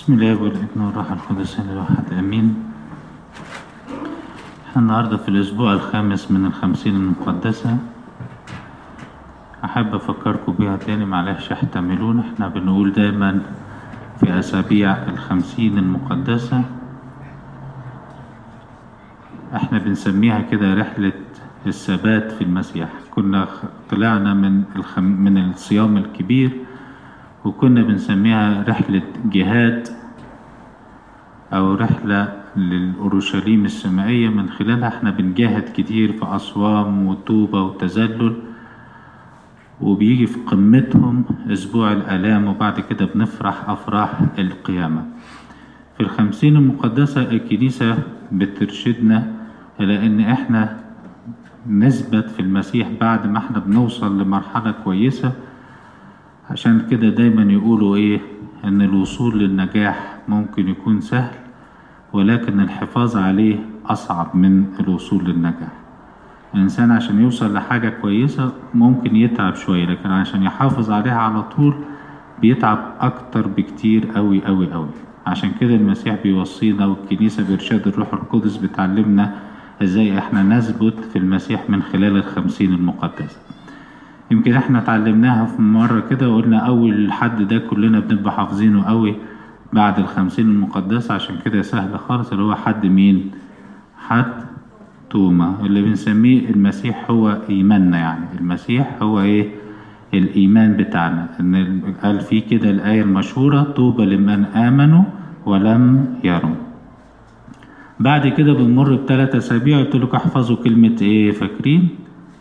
بسم الله والابن والروح القدس الواحد امين احنا النهارده في الاسبوع الخامس من الخمسين المقدسة احب افكركم بيها تاني معلش احتملون احنا بنقول دايما في اسابيع الخمسين المقدسة احنا بنسميها كده رحلة الثبات في المسيح كنا طلعنا من الخم... من الصيام الكبير وكنا بنسميها رحلة جهاد أو رحلة للأورشليم السمائية من خلالها احنا بنجاهد كتير في أصوام وتوبة وتذلل وبيجي في قمتهم أسبوع الآلام وبعد كده بنفرح أفراح القيامة في الخمسين المقدسة الكنيسة بترشدنا إلى إن احنا نثبت في المسيح بعد ما احنا بنوصل لمرحلة كويسة عشان كده دايما يقولوا ايه ان الوصول للنجاح ممكن يكون سهل ولكن الحفاظ عليه اصعب من الوصول للنجاح الانسان عشان يوصل لحاجة كويسة ممكن يتعب شوية لكن عشان يحافظ عليها على طول بيتعب اكتر بكتير قوي قوي قوي عشان كده المسيح بيوصينا والكنيسة بإرشاد الروح القدس بتعلمنا ازاي احنا نثبت في المسيح من خلال الخمسين المقدسة يمكن احنا اتعلمناها في مرة كده وقلنا أول حد ده كلنا بنبقى حافظينه قوي بعد الخمسين المقدسة عشان كده سهل خالص اللي هو حد مين؟ حد توما اللي بنسميه المسيح هو إيماننا يعني المسيح هو إيه؟ الإيمان بتاعنا إن قال فيه كده الآية المشهورة طوبى لمن آمنوا ولم يروا بعد كده بنمر بثلاث أسابيع قلت لكم احفظوا كلمة إيه فاكرين؟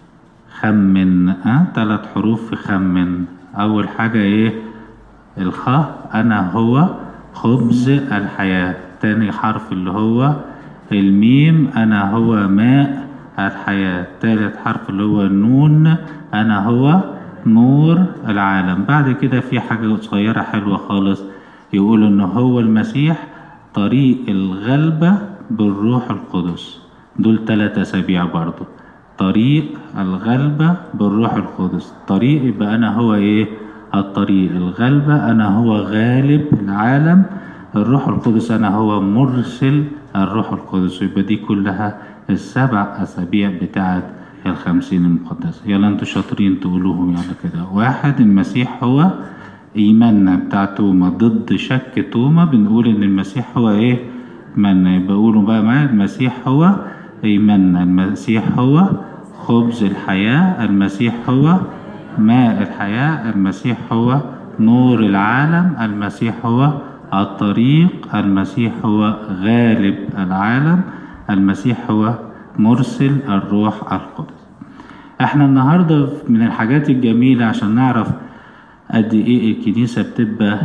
خمن ها ثلاث حروف في خمن اول حاجة ايه الخاء انا هو خبز الحياة تاني حرف اللي هو الميم انا هو ماء الحياة تالت حرف اللي هو النون انا هو نور العالم بعد كده في حاجة صغيرة حلوة خالص يقول ان هو المسيح طريق الغلبة بالروح القدس دول ثلاث اسابيع برضو طريق الغلبة بالروح القدس طريق يبقى أنا هو إيه الطريق الغلبة أنا هو غالب العالم الروح القدس أنا هو مرسل الروح القدس يبقى دي كلها السبع أسابيع بتاعت الخمسين المقدسة يلا انتوا شاطرين تقولوهم يلا كده واحد المسيح هو إيماننا بتاع توما ضد شك توما بنقول إن المسيح هو إيه من بقولوا بقى معايا المسيح هو إيماننا المسيح هو خبز الحياة المسيح هو ماء الحياة المسيح هو نور العالم المسيح هو الطريق المسيح هو غالب العالم المسيح هو مرسل الروح القدس احنا النهاردة من الحاجات الجميلة عشان نعرف قد ايه الكنيسة بتبقى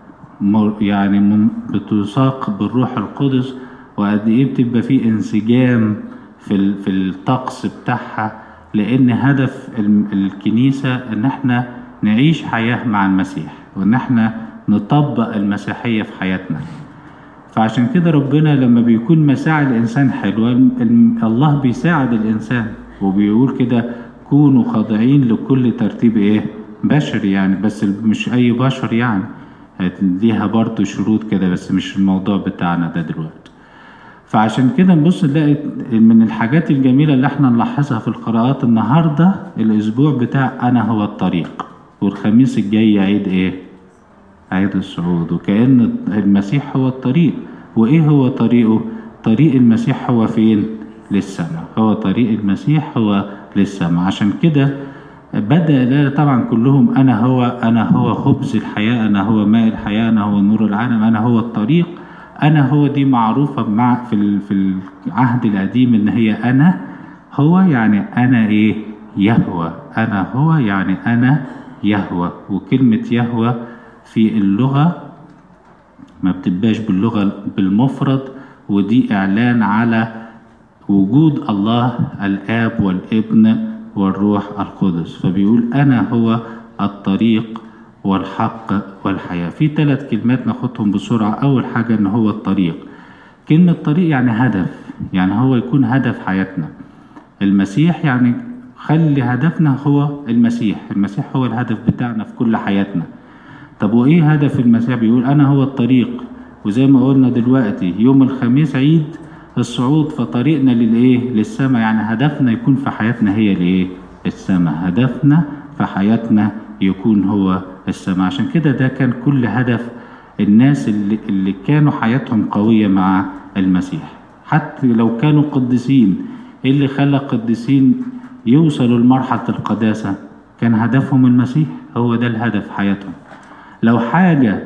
يعني بتساق بالروح القدس وقد ايه بتبقى في انسجام في في الطقس بتاعها لان هدف الكنيسه ان احنا نعيش حياه مع المسيح وان احنا نطبق المسيحيه في حياتنا فعشان كده ربنا لما بيكون مساعي الانسان حلوه الله بيساعد الانسان وبيقول كده كونوا خاضعين لكل ترتيب ايه بشري يعني بس مش اي بشر يعني ليها برضه شروط كده بس مش الموضوع بتاعنا ده دلوقتي فعشان كده نبص نلاقي من الحاجات الجميلة اللي احنا نلاحظها في القراءات النهاردة الأسبوع بتاع أنا هو الطريق والخميس الجاي عيد إيه؟ عيد الصعود وكأن المسيح هو الطريق وإيه هو طريقه؟ طريق المسيح هو فين؟ للسماء هو طريق المسيح هو للسماء عشان كده بدأ لا طبعا كلهم أنا هو أنا هو خبز الحياة أنا هو ماء الحياة أنا هو نور العالم أنا هو الطريق أنا هو دي معروفة مع في في العهد القديم إن هي أنا هو يعني أنا إيه يهوى أنا هو يعني أنا يهوى وكلمة يهوى في اللغة ما بتبقاش باللغة بالمفرد ودي إعلان على وجود الله الآب والابن والروح القدس فبيقول أنا هو الطريق والحق والحياة في ثلاث كلمات ناخدهم بسرعة أول حاجة إن هو الطريق كلمة طريق يعني هدف يعني هو يكون هدف حياتنا المسيح يعني خلي هدفنا هو المسيح المسيح هو الهدف بتاعنا في كل حياتنا طب وإيه هدف المسيح بيقول أنا هو الطريق وزي ما قلنا دلوقتي يوم الخميس عيد الصعود فطريقنا للايه للسماء يعني هدفنا يكون في حياتنا هي الايه السماء هدفنا في حياتنا يكون هو السماء عشان كده ده كان كل هدف الناس اللي, اللي كانوا حياتهم قوية مع المسيح حتى لو كانوا قديسين إيه اللي خلى القديسين يوصلوا لمرحلة القداسة كان هدفهم المسيح هو ده الهدف حياتهم لو حاجة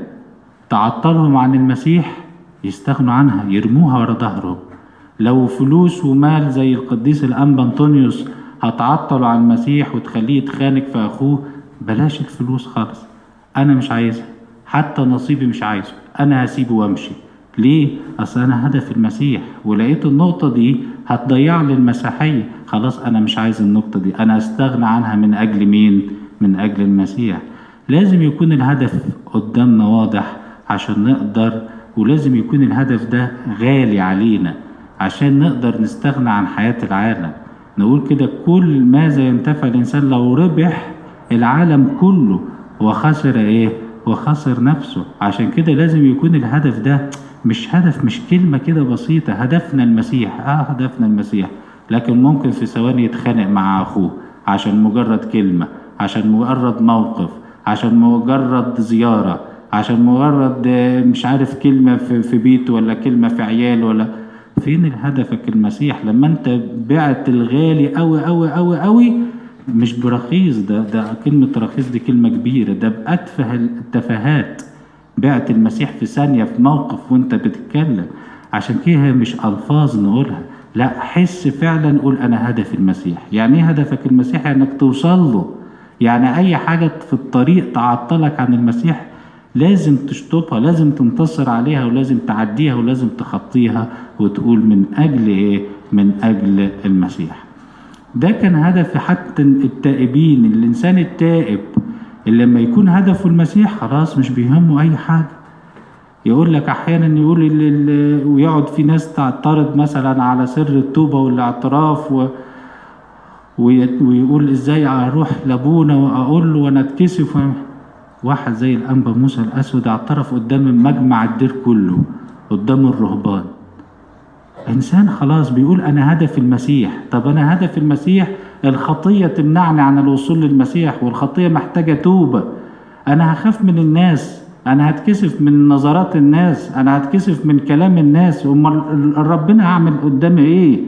تعطلهم عن المسيح يستغنوا عنها يرموها ورا ظهرهم لو فلوس ومال زي القديس الأنبا أنطونيوس هتعطلوا عن المسيح وتخليه يتخانق في أخوه بلاش الفلوس خالص أنا مش عايزها حتى نصيبي مش عايزه أنا هسيبه وأمشي ليه؟ أصل أنا هدف المسيح ولقيت النقطة دي هتضيع لي المسيحية خلاص أنا مش عايز النقطة دي أنا أستغنى عنها من أجل مين؟ من أجل المسيح لازم يكون الهدف قدامنا واضح عشان نقدر ولازم يكون الهدف ده غالي علينا عشان نقدر نستغنى عن حياة العالم نقول كده كل ماذا ينتفع الإنسان لو ربح العالم كله وخسر إيه؟ وخسر نفسه عشان كده لازم يكون الهدف ده مش هدف مش كلمة كده بسيطة هدفنا المسيح اه هدفنا المسيح لكن ممكن في ثواني يتخانق مع أخوه عشان مجرد كلمة عشان مجرد موقف عشان مجرد زيارة عشان مجرد مش عارف كلمة في بيته ولا كلمة في عيال ولا فين هدفك المسيح لما انت بعت الغالي قوي قوي قوي قوي مش برخيص ده ده كلمة رخيص دي كلمة كبيرة ده بأتفه التفاهات بعت المسيح في ثانية في موقف وانت بتتكلم عشان كده هي مش ألفاظ نقولها لا حس فعلا قول أنا هدف المسيح يعني ايه هدفك المسيح يعني انك توصل له يعني أي حاجة في الطريق تعطلك عن المسيح لازم تشطبها لازم تنتصر عليها ولازم تعديها ولازم تخطيها وتقول من أجل إيه؟ من أجل المسيح ده كان هدف حتى التائبين الإنسان التائب اللي لما يكون هدفه المسيح خلاص مش بيهمه أي حاجة يقول لك أحيانا يقول ويقعد في ناس تعترض مثلا على سر التوبة والاعتراف و ويقول ازاي اروح لابونا واقول له وانا اتكسف واحد زي الانبا موسى الاسود اعترف قدام مجمع الدير كله قدام الرهبان انسان خلاص بيقول انا هدف المسيح طب انا هدف المسيح الخطيه تمنعني عن الوصول للمسيح والخطيه محتاجه توبه انا هخاف من الناس انا هتكسف من نظرات الناس انا هتكسف من كلام الناس امال ربنا هعمل قدامي ايه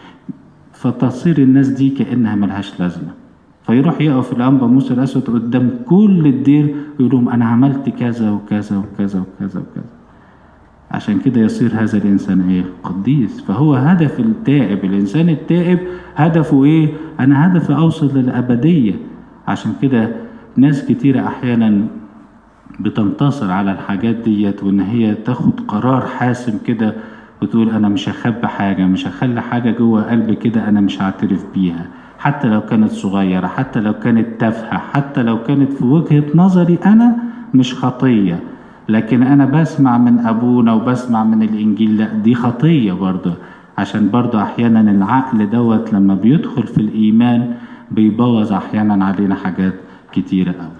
فتصير الناس دي كانها ملهاش لازمه فيروح يقف الانبا موسى الاسود قدام كل الدير ويقول لهم انا عملت كذا وكذا وكذا وكذا وكذا عشان كده يصير هذا الانسان ايه قديس فهو هدف التائب الانسان التائب هدفه ايه انا هدفي اوصل للابديه عشان كده ناس كتيرة احيانا بتنتصر على الحاجات ديت وان هي تاخد قرار حاسم كده وتقول انا مش هخبي حاجه مش هخلي حاجه جوه قلبي كده انا مش هعترف بيها حتى لو كانت صغيره حتى لو كانت تافهه حتى لو كانت في وجهه نظري انا مش خطيه لكن انا بسمع من ابونا وبسمع من الانجيل لا دي خطيه برضه عشان برضه احيانا العقل دوت لما بيدخل في الايمان بيبوظ احيانا علينا حاجات كتيره قوي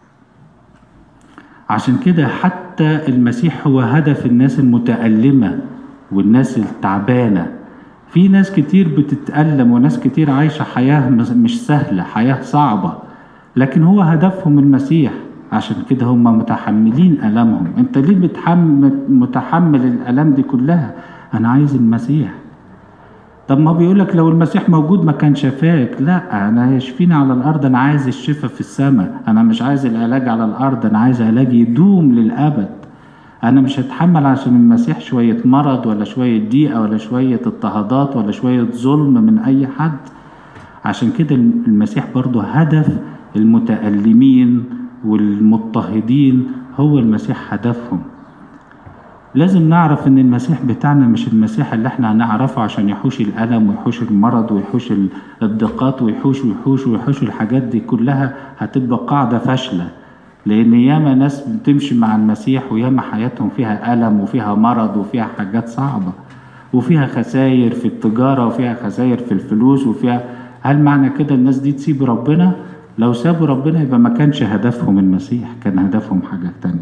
عشان كده حتى المسيح هو هدف الناس المتألمة والناس التعبانة في ناس كتير بتتألم وناس كتير عايشة حياة مش سهلة حياة صعبة لكن هو هدفهم المسيح عشان كده هم متحملين ألمهم انت ليه بتحمل متحمل الألم دي كلها أنا عايز المسيح طب ما بيقولك لو المسيح موجود ما كان شفاك لا انا يشفيني على الارض انا عايز الشفاء في السماء انا مش عايز العلاج على الارض انا عايز علاج يدوم للابد انا مش هتحمل عشان المسيح شوية مرض ولا شوية ضيقة ولا شوية اضطهادات ولا شوية ظلم من اي حد عشان كده المسيح برضو هدف المتألمين والمضطهدين هو المسيح هدفهم لازم نعرف ان المسيح بتاعنا مش المسيح اللي احنا هنعرفه عشان يحوش الالم ويحوش المرض ويحوش الضيقات ويحوش ويحوش ويحوش الحاجات دي كلها هتبقى قاعده فاشله لان ياما ناس بتمشي مع المسيح وياما حياتهم فيها الم وفيها مرض وفيها حاجات صعبه وفيها خساير في التجاره وفيها خساير في الفلوس وفيها هل معنى كده الناس دي تسيب ربنا لو سابوا ربنا يبقى ما كانش هدفهم المسيح كان هدفهم حاجه تانية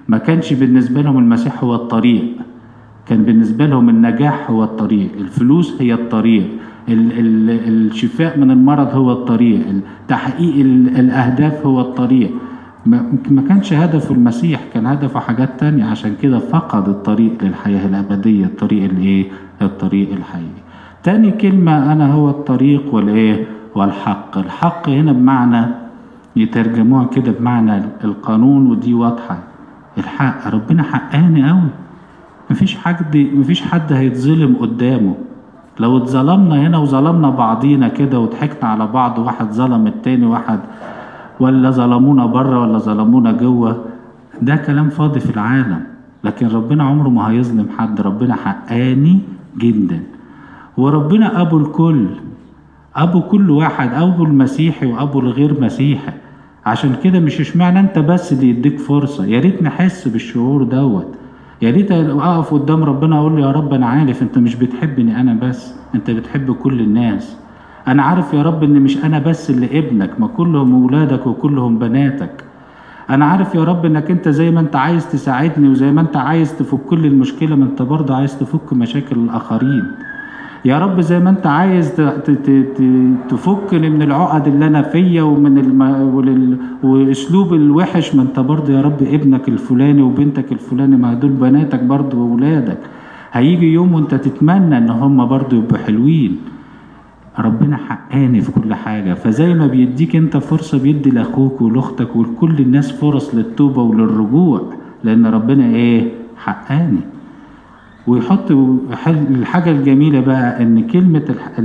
ما كانش بالنسبة لهم المسيح هو الطريق كان بالنسبة لهم النجاح هو الطريق الفلوس هي الطريق ال ال الشفاء من المرض هو الطريق تحقيق ال الأهداف هو الطريق ما ما كانش هدفه المسيح كان هدفه حاجات تانية عشان كده فقد الطريق للحياة الأبدية الطريق الإيه الطريق الحقيقي تاني كلمة أنا هو الطريق والإيه والحق الحق هنا بمعنى يترجموها كده بمعنى القانون ودي واضحة الحق ربنا حقاني قوي مفيش حد مفيش حد هيتظلم قدامه لو اتظلمنا هنا وظلمنا بعضينا كده وضحكنا على بعض واحد ظلم التاني واحد ولا ظلمونا بره ولا ظلمونا جوه ده كلام فاضي في العالم لكن ربنا عمره ما هيظلم حد ربنا حقاني جدا وربنا ابو الكل ابو كل واحد ابو المسيحي وابو الغير مسيحي عشان كده مش اشمعنى انت بس اللي يديك فرصه يا ريت نحس بالشعور دوت يا ريت اقف قدام ربنا اقول له يا رب انا عارف انت مش بتحبني انا بس انت بتحب كل الناس انا عارف يا رب ان مش انا بس اللي ابنك ما كلهم اولادك وكلهم بناتك انا عارف يا رب انك انت زي ما انت عايز تساعدني وزي ما انت عايز تفك كل المشكله ما انت برضه عايز تفك مشاكل الاخرين يا رب زي ما انت عايز تفكني من العقد اللي انا فيا ومن الم... ولل... واسلوب الوحش ما انت برضه يا رب ابنك الفلاني وبنتك الفلاني ما دول بناتك برضه واولادك هيجي يوم وانت تتمنى ان هم برضه يبقوا حلوين ربنا حقاني في كل حاجة فزي ما بيديك انت فرصة بيدي لاخوك ولاختك ولكل الناس فرص للتوبة وللرجوع لان ربنا ايه حقاني ويحط الحاجة الجميلة بقى ان كلمة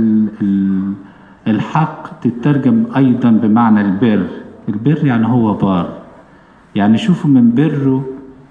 الحق تترجم ايضا بمعنى البر البر يعني هو بار يعني شوفوا من بره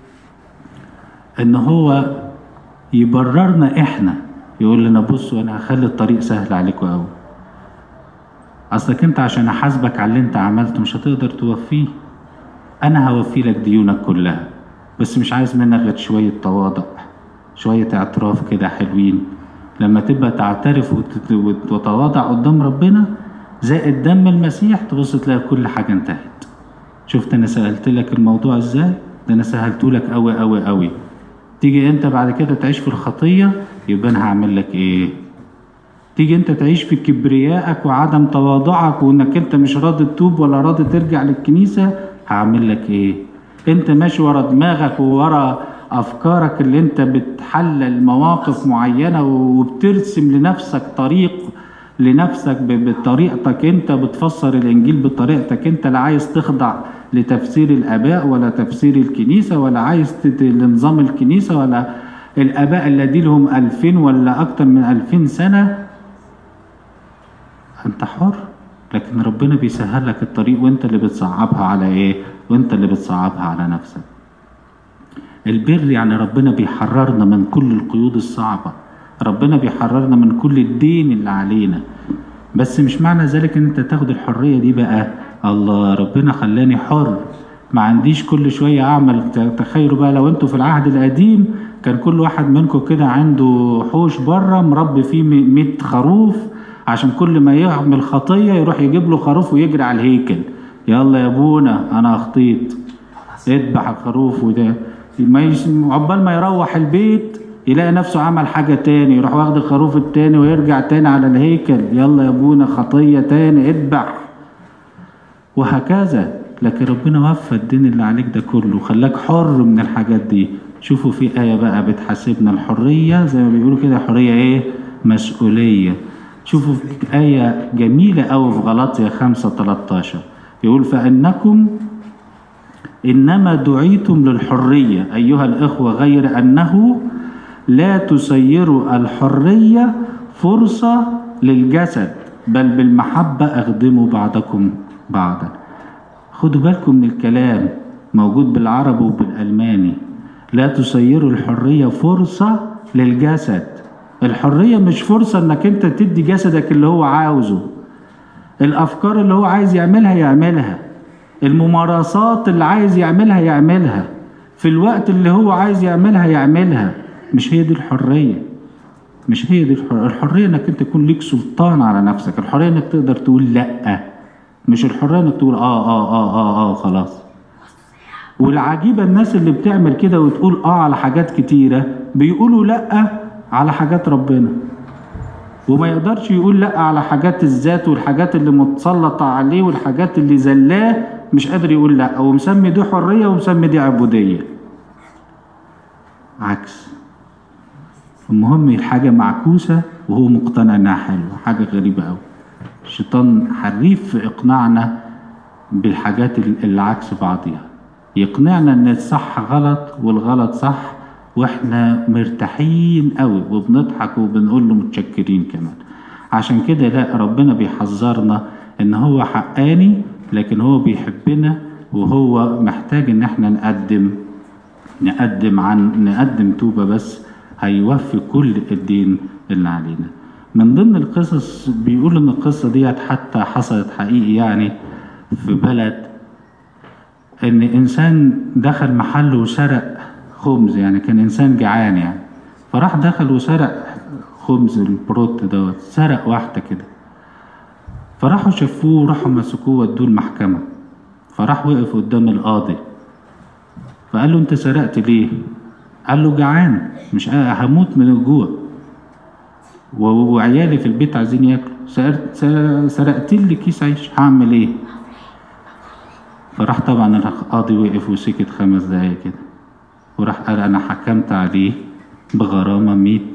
ان هو يبررنا احنا يقول لنا بصوا انا هخلي الطريق سهل عليكم قوي اصلك انت عشان احاسبك على اللي انت عملته مش هتقدر توفيه انا هوفي لك ديونك كلها بس مش عايز منك غير شويه تواضع شويه اعتراف كده حلوين لما تبقى تعترف وتتواضع قدام ربنا زائد دم المسيح تبص تلاقي كل حاجه انتهت شفت انا سالت لك الموضوع ازاي ده انا سهلته لك قوي قوي قوي تيجي انت بعد كده تعيش في الخطيه يبقى انا هعمل لك ايه تيجي انت تعيش في كبريائك وعدم تواضعك وانك انت مش راضي تتوب ولا راضي ترجع للكنيسة هعمل لك ايه انت ماشي ورا دماغك وورا افكارك اللي انت بتحلل مواقف معينة وبترسم لنفسك طريق لنفسك بطريقتك انت بتفسر الانجيل بطريقتك انت لا عايز تخضع لتفسير الاباء ولا تفسير الكنيسة ولا عايز لنظام الكنيسة ولا الآباء اللي لهم ألفين ولا أكتر من ألفين سنة أنت حر لكن ربنا بيسهل لك الطريق وأنت اللي بتصعبها على إيه؟ وأنت اللي بتصعبها على نفسك. البر يعني ربنا بيحررنا من كل القيود الصعبة ربنا بيحررنا من كل الدين اللي علينا بس مش معنى ذلك ان انت تاخد الحرية دي بقى الله ربنا خلاني حر ما عنديش كل شوية اعمل تخيلوا بقى لو انتوا في العهد القديم كان كل واحد منكم كده عنده حوش بره مربي فيه 100 خروف عشان كل ما يعمل خطية يروح يجيب له خروف ويجري على الهيكل يلا يا ابونا انا اخطيت اذبح الخروف وده ما يش... عقبال ما يروح البيت يلاقي نفسه عمل حاجة تاني يروح واخد الخروف التاني ويرجع تاني على الهيكل يلا يا ابونا خطية تاني اذبح وهكذا لكن ربنا وفى الدين اللي عليك ده كله خلاك حر من الحاجات دي شوفوا في آية بقى بتحاسبنا الحرية زي ما بيقولوا كده حرية إيه؟ مسؤولية شوفوا في آية جميلة أوي في غلطية خمسة 13 يقول فإنكم إنما دعيتم للحرية أيها الإخوة غير أنه لا تسيروا الحرية فرصة للجسد بل بالمحبة أخدموا بعضكم بعضا خدوا بالكم من الكلام موجود بالعربي وبالألماني لا تسيروا الحرية فرصة للجسد الحرية مش فرصة انك انت تدي جسدك اللي هو عاوزه الافكار اللي هو عايز يعملها يعملها الممارسات اللي عايز يعملها يعملها في الوقت اللي هو عايز يعملها يعملها مش هي دي الحرية مش هي دي الحرية الحرية انك انت يكون ليك سلطان على نفسك الحرية انك تقدر تقول لأ مش الحرية انك تقول اه اه اه اه اه خلاص والعجيبة الناس اللي بتعمل كده وتقول اه على حاجات كتيرة بيقولوا لا على حاجات ربنا وما يقدرش يقول لا على حاجات الذات والحاجات اللي متسلطة عليه والحاجات اللي زلاه مش قادر يقول لا ومسمي دي حرية ومسمي دي عبودية عكس المهم الحاجة معكوسة وهو مقتنع انها حلوة حاجة غريبة قوي الشيطان حريف في اقناعنا بالحاجات اللي عكس بعضها يقنعنا ان الصح غلط والغلط صح واحنا مرتاحين قوي وبنضحك وبنقول له متشكرين كمان عشان كده لا ربنا بيحذرنا ان هو حقاني لكن هو بيحبنا وهو محتاج ان احنا نقدم نقدم عن نقدم توبة بس هيوفي كل الدين اللي علينا من ضمن القصص بيقول ان القصة ديت حتى حصلت حقيقي يعني في بلد ان انسان دخل محل وسرق خبز يعني كان انسان جعان يعني فراح دخل وسرق خبز البروت دوت سرق واحدة كده فراحوا شافوه وراحوا مسكوه ودوه المحكمة فراح وقف قدام القاضي فقال له انت سرقت ليه قال له جعان مش هموت من الجوع وعيالي في البيت عايزين ياكلوا سرقت لي كيس عيش هعمل ايه فراح طبعا القاضي وقف وسكت خمس دقايق كده وراح قال انا حكمت عليه بغرامة مية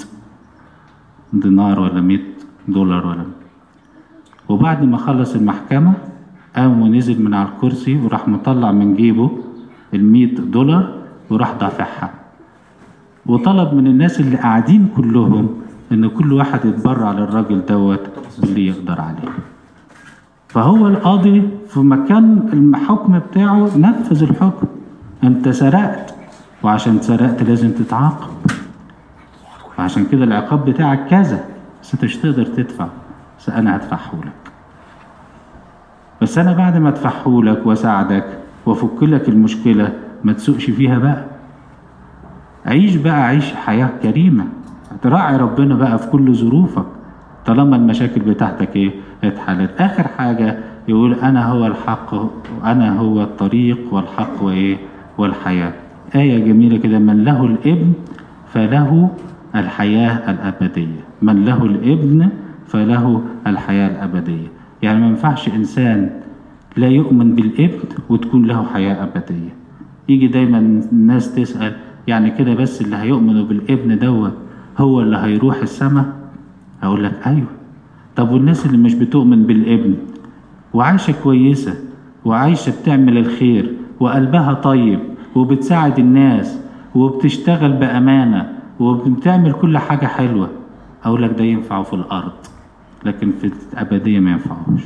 دينار ولا مية دولار ولا وبعد ما خلص المحكمة قام ونزل من على الكرسي وراح مطلع من جيبه المية دولار وراح دافعها وطلب من الناس اللي قاعدين كلهم ان كل واحد يتبرع للراجل دوت باللي يقدر عليه فهو القاضي في مكان الحكم بتاعه نفذ الحكم انت سرقت وعشان سرقت لازم تتعاقب وعشان كده العقاب بتاعك كذا بس انت مش تقدر تدفع بس انا هدفعه لك بس انا بعد ما ادفعه لك واساعدك وافك لك المشكله ما تسوقش فيها بقى عيش بقى عيش حياه كريمه تراعي ربنا بقى في كل ظروفك طالما المشاكل بتاعتك ايه اتحلت اخر حاجه يقول انا هو الحق وانا هو الطريق والحق وايه والحياه ايه جميله كده من له الابن فله الحياه الابديه من له الابن فله الحياه الابديه يعني ما ينفعش انسان لا يؤمن بالابن وتكون له حياه ابديه يجي دايما الناس تسال يعني كده بس اللي هيؤمنوا بالابن دوت هو اللي هيروح السماء اقول لك ايوه طب والناس اللي مش بتؤمن بالابن وعايشه كويسه وعايشه بتعمل الخير وقلبها طيب وبتساعد الناس وبتشتغل بامانه وبتعمل كل حاجه حلوه اقول لك ده ينفعه في الارض لكن في الابديه ما ينفعوش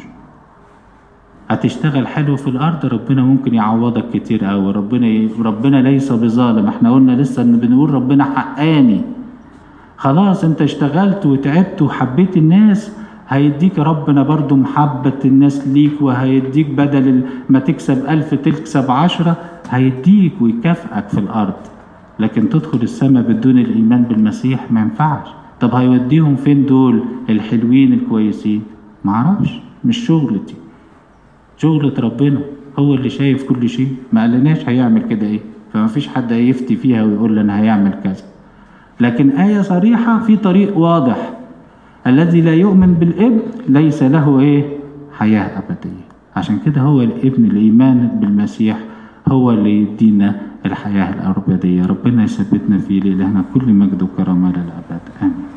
هتشتغل حلو في الارض ربنا ممكن يعوضك كتير قوي ربنا ي... ربنا ليس بظالم احنا قلنا لسه ان بنقول ربنا حقاني خلاص انت اشتغلت وتعبت وحبيت الناس هيديك ربنا برضو محبة الناس ليك وهيديك بدل ما تكسب ألف تكسب عشرة هيديك ويكافئك في الأرض لكن تدخل السماء بدون الإيمان بالمسيح ما ينفعش طب هيوديهم فين دول الحلوين الكويسين معرفش مش شغلتي شغلة ربنا هو اللي شايف كل شيء ما قالناش هيعمل كده ايه فما فيش حد هيفتي فيها ويقول لنا هيعمل كذا لكن آية صريحة في طريق واضح الذي لا يؤمن بالابن ليس له ايه حياة أبدية عشان كده هو الابن الإيمان بالمسيح هو اللي يدينا الحياة الأبدية ربنا يثبتنا فيه لإلهنا كل مجد وكرم